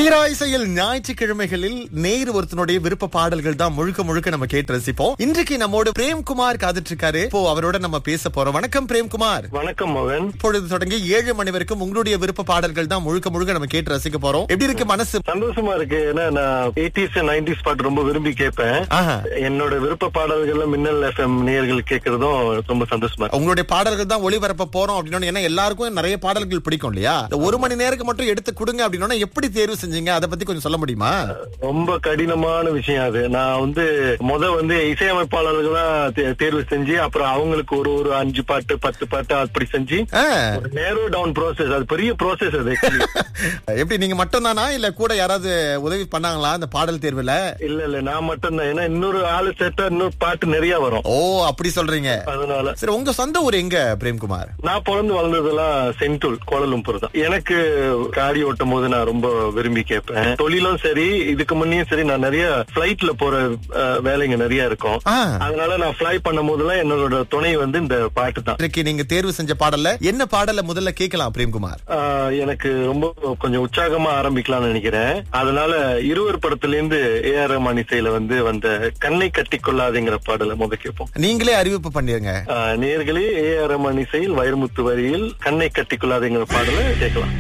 தீரா இசையில் ஞாயிற்றுக்கிழமைகளில் நேரு ஒருத்தனுடைய விருப்ப பாடல்கள் தான் முழுக்க முழுக்க நம்ம கேட்டு ரசிப்போம் இன்றைக்கு நம்மோடு பிரேம்குமார் காத்துட்டு இருக்காரு இப்போ அவரோட நம்ம பேச போறோம் வணக்கம் பிரேம்குமார் வணக்கம் மகன் இப்பொழுது தொடங்கி ஏழு மணி வரைக்கும் உங்களுடைய விருப்ப பாடல்கள் தான் முழுக்க முழுக்க நம்ம கேட்டு ரசிக்க போறோம் எப்படி இருக்கு மனசு சந்தோஷமா இருக்கு ஏன்னா நான் எயிட்டிஸ் நைன்டிஸ் பாட்டு ரொம்ப விரும்பி கேட்பேன் ஆஹா. என்னோட விருப்ப பாடல்கள்ல மின்னல் எஃப்எம் நேயர்கள் கேட்கறதும் ரொம்ப சந்தோஷமா இருக்கு உங்களுடைய பாடல்கள் தான் ஒளிபரப்ப போறோம் அப்படின்னு ஏன்னா எல்லாருக்கும் நிறைய பாடல்கள் பிடிக்கும் இல்லையா இந்த ஒரு மணி நேரத்துக்கு மட்டும் எடுத்து கொடுங்க அப்படின்னா எப்படி தேர்வு செஞ்சீங்க அதை பத்தி கொஞ்சம் சொல்ல முடியுமா ரொம்ப கடினமான விஷயம் அது நான் வந்து முத வந்து இசையமைப்பாளர்களா தே- தேர்வு செஞ்சு அப்புறம் அவங்களுக்கு ஒரு ஒரு அஞ்சு பாட்டு பத்து பாட்டு அப்படி செஞ்சு ஆ. ஒரு நேரோ டவுன் ப்ரோசஸ் அது பெரிய ப்ரோசஸ் அது actually. எப்படி நீங்க மட்டும் தானா இல்ல கூட யாராவது உதவி பண்ணாங்களா இந்த பாடல் தேர்வுல இல்ல இல்ல நான் மட்டும் தான் ஏன்னா இன்னொரு ஆளு சேர்த்தா இன்னொரு பாட்டு நிறைய வரும் ஓ அப்படி சொல்றீங்க அதனால சரி உங்க சொந்த ஊர் எங்க பிரேம்குமார் நான் பிறந்து வளர்ந்ததெல்லாம் சென்டூல் கோலலும்பூர் தான் எனக்கு காடி ஓட்டும் போது நான் ரொம்ப விரும்பி கேட்பேன் தொழிலும் சரி இதுக்கு முன்னையும் சரி நான் நிறைய பிளைட்ல போற அஹ், வேலைங்க நிறைய இருக்கும் ஆ. அதனால நான் ஃபிளை பண்ணும் போதெல்லாம் என்னோட துணை வந்து இந்த பாட்டு தான் இன்றைக்கு நீங்க தேர்வு செஞ்ச பாடல்ல என்ன பாடல முதல்ல கேட்கலாம் பிரேம்குமார் ஆஹ், எனக்கு ரொம்ப கொஞ்சம் உற்சாகமா ஆரம்பிக்கலாம்னு நினைக்கிறேன் அதனால இருவர் படத்துல இருந்து ஏ ஆர் ரஹ்மான் இசையில வந்து வந்த கண்ணை கட்டிக்கொள்ளாதேங்கிற பாடலை முத கேட்போம் நீங்களே அறிவிப்பு பண்ணிருங்க ஆஹ், நேயர்களே ஏ ஆர் ரஹ்மான் இசையில் வைரமுத்து வரியில் கண்ணை கட்டிக்கொள்ளாதேங்கிற பாடலை கேட்கலாம்